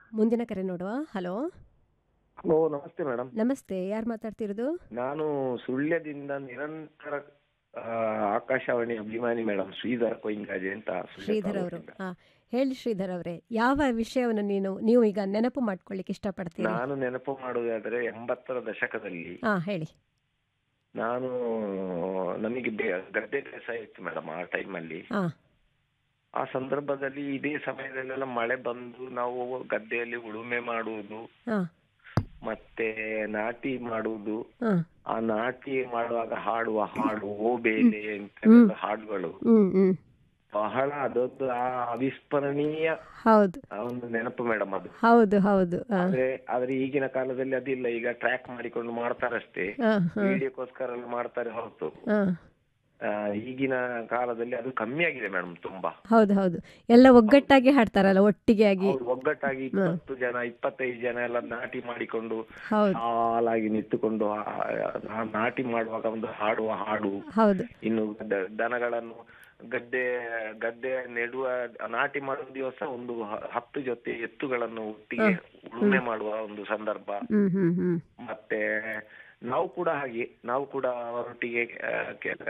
ಮುಂದಿನ ಕರೆ ನೋಡುವ ಹಲೋ ಹಲೋ ನಮಸ್ತೆ ಮೇಡಮ್ ನಮಸ್ತೆ ಯಾರು ಮಾತಾಡ್ತಿರೋದು ನಾನು ಸುಳ್ಯದಿಂದ ನಿರಂತರ ಆ, ಆಕಾಶವಾಣಿ ಅಭಿಮಾನಿ ಮೇಡಮ್ ಶ್ರೀಧರ್ ಕೊಯ್ಂಗಾಜೆ ಅಂತ ಸುಳ್ಯ ಶ್ರೀಧರ್ ಅವರು ತಾಲೂಕಿಂದ. ಹಾ ಹೇಳಿ ಶ್ರೀಧರ್ ಅವರೇ ಯಾವ ವಿಷಯವನ್ನು ನೀನು ನೀವು ಈಗ ನೆನಪು ಮಾಡ್ಕೊಳ್ಳಿಕ್ಕೆ ಇಷ್ಟಪಡ್ತೀರಿ ನಾನು ನೆನಪು ಮಾಡುವುದಾದ್ರೆ ಎಂಬತ್ತರ ದಶಕದಲ್ಲಿ ಹಾ ಹೇಳಿ ನಾನು ನಮಗೆ ಬೆ- ಗದ್ದೆ ಬೇಸಾಯ ಇತ್ತು ಮೇಡಮ್ ಆ ಟೈಮಲ್ಲಿ ಹಾ ಆ ಸಂದರ್ಭದಲ್ಲಿ ಇದೇ ಸಮಯದಲ್ಲೆಲ್ಲ ಮಳೆ ಬಂದು ನಾವು ಗದ್ದೆಯಲ್ಲಿ ಉಳುಮೆ ಮಾಡುವುದು ಹಾ ಮತ್ತೆ ನಾಟಿ ಮಾಡುವುದು ಹಾ ಆ ನಾಟಿ ಮಾಡುವಾಗ ಹಾಡುವ ಹಾಡು ಓ ಬೇಲೆ ಅಂತ ಹಾಡುಗಳು ಹ್ಮ್ ಹ್ಮ್ ಬಹಳ ಅದೊಂದು ಆ ಅವಿಸ್ಮರಣೀಯ ಹೌದು ಆ ಒಂದು ನೆನಪು ಮೇಡಮ್ ಅದು ಹೌದು ಹೌದು ಹಾ ಆದ್ರೆ ಆದ್ರೆ ಈಗಿನ ಕಾಲದಲ್ಲಿ ಅದಿಲ್ಲ ಈಗ ಟ್ರ್ಯಾಕ್ ಮಾಡಿಕೊಂಡು ಮಾಡ್ತಾರಷ್ಟೇ ಹಾ ಹಾ ವಿಡಿಯೋಕ್ಕೋಸ್ಕರ ಎಲ್ಲ ಮಾಡ್ತಾರೆ ಹೊರತು ಹಾ ಆ, ಈಗಿನ ಕಾಲದಲ್ಲಿ ಅದು ಕಮ್ಮಿ ಆಗಿದೆ ಮೇಡಮ್ ತುಂಬಾ ಹೌದು ಹೌದು ಎಲ್ಲ ಒಗ್ಗಟ್ಟಾಗಿ ಹಾಡ್ತಾರಲ್ಲ ಒಟ್ಟಿಗೆ ಆಗಿ ಅವ್ರು ಒಗ್ಗಟ್ಟಾಗಿ ಇಪ್ಪತ್ತು ಜನ ಇಪ್ಪತ್ತೈದು ಜನ ಎಲ್ಲ ನಾಟಿ ಮಾಡಿಕೊಂಡು ಹೌದು ಸಾಲಾಗಿ ನಿಂತುಕೊಂಡು ಆ- ಆ ನಾಟಿ ಮಾಡುವಾಗ ಒಂದು ಹಾಡುವ ಹಾಡು ಹೌದು ಇನ್ನು ದ- ದನಗಳನ್ನು ಗದ್ದೆ ಗದ್ದೆ ನೆಡುವ ನಾಟಿ ಮಾಡುವ ದಿವಸ ಒಂದು ಹ- ಹತ್ತು ಜೊತೆ ಎತ್ತುಗಳನ್ನು ಒಟ್ಟಿಗೆ ಉಳುಮೆ ಮಾಡುವ ಒಂದು ಸಂದರ್ಭ ಹ್ಮ್ ಹ್ಮ್ ಹ್ಮ್ ಮತ್ತೆ ನಾವು ಕೂಡ ಹಾಗೆ ನಾವು ಕೂಡ ಅವರೊಟ್ಟಿಗೆ ಆ, ಕೆ-